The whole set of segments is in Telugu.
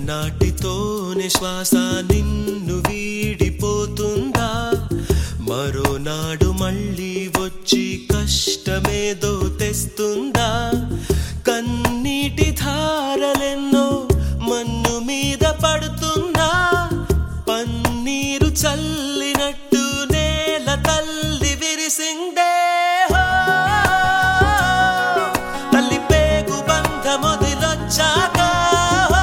నాటితోనే శ్వాస నిన్ను వీడిపోతుందా మరోనాడు మళ్ళీ వచ్చి కష్టమేదో తెస్తుందా కన్నీటి ధారలెన్నో మన్ను మీద పడుతున్నా పన్నీరు చల్లినట్టు నేల తల్లి విరిసిందే హో! తల్లి పేగు బంధమొదిలొచ్చాక హో!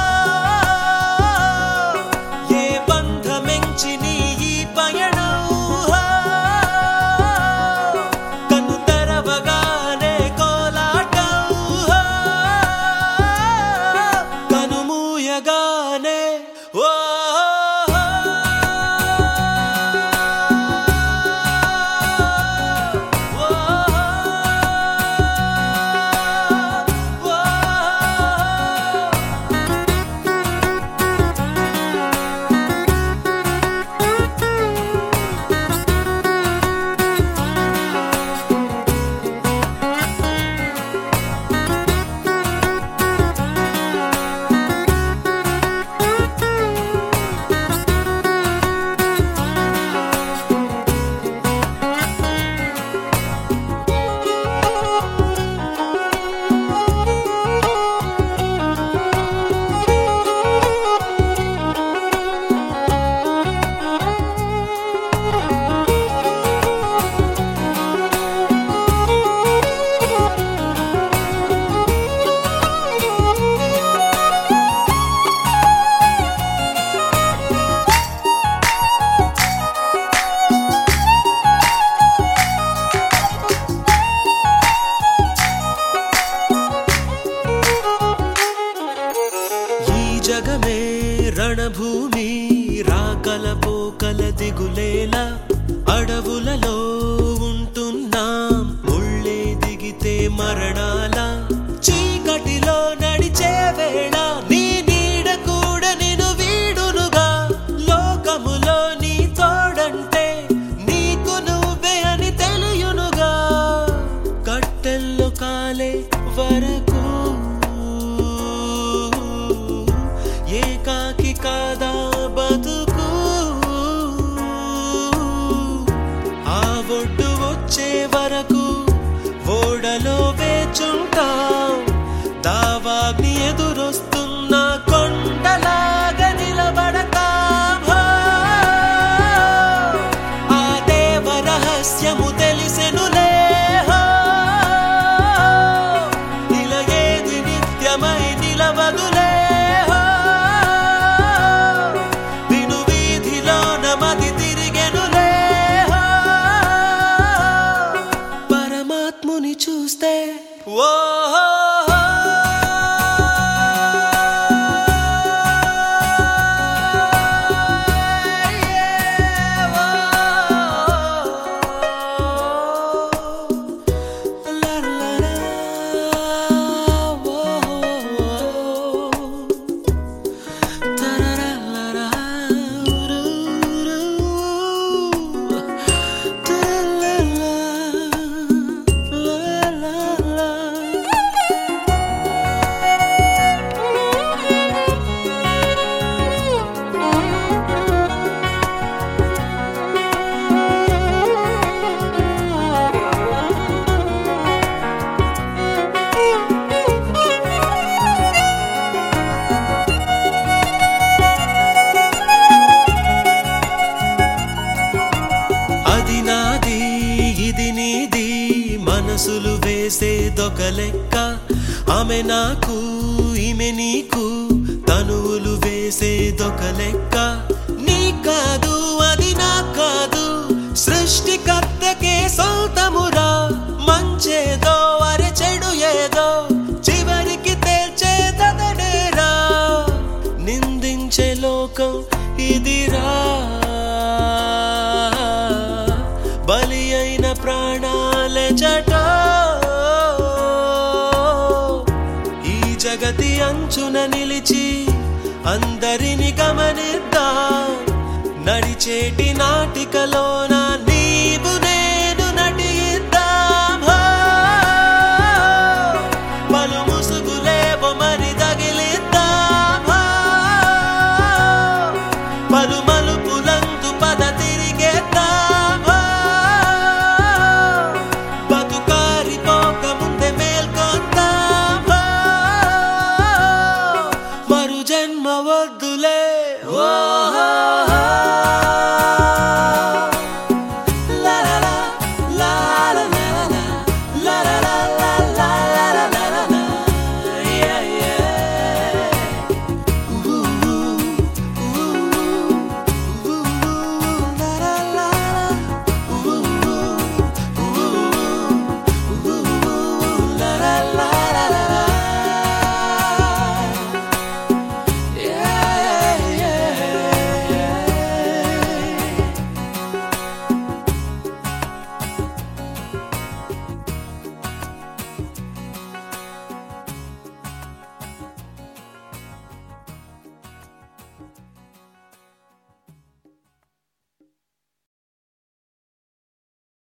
ఏ బంధమెంచి నీ ఈ పయనం హో! కన్ను తెరవగానే కోలాటం హో! కను మూయగానే ఓ ఈ జగమే రణభూమి రాకల పోకల దిగులేలా అడవులలో ఉంటున్నాం ముళ్ళే దిగితే మరణాల చీకటిలో నడిచే వేళ నీ నీడ కూడా నిన్ను వీడునుగా లోకములో నీ తోడంటే నీకు నువ్వే అని తెలియనుగా కట్టెల్లో కాలే వరకు ఏకాకి కాదా బతుకు ఆ ఒడ్డు వచ్చే వరకు ఓడలో వేచుంటాం దావాగ్ని ఎదురొస్తున్న కొండలాగా నిలబడతాం హో! ఆ దేవ రహస్యము తెలిసెనులే హో! ఇలా ఏది నిత్యమై నిలవదులే హో! విను వీధిలోన మది తిరిగెనులే హో! పరమాత్ముని చూస్తే ఓ అది నాది ఇది నీది మనసులు వేసేదొక లెక్క ఆమె నాకు ఈమె నీకు తనువులు వేసేదొక లెక్క నీ కాదు అది నా కాదు సృష్టికర్తకే సొంతమురా మంచేదో అరె చెడు ఏదో చివరికి తేల్చేదడేరా నిందించే లోకం ఇదిరా బలి అయిన ప్రాణాల జట ఈ జగతి అంచున నిలిచి అందరిని గమనిద్దాం నడిచేటి నాటికలోన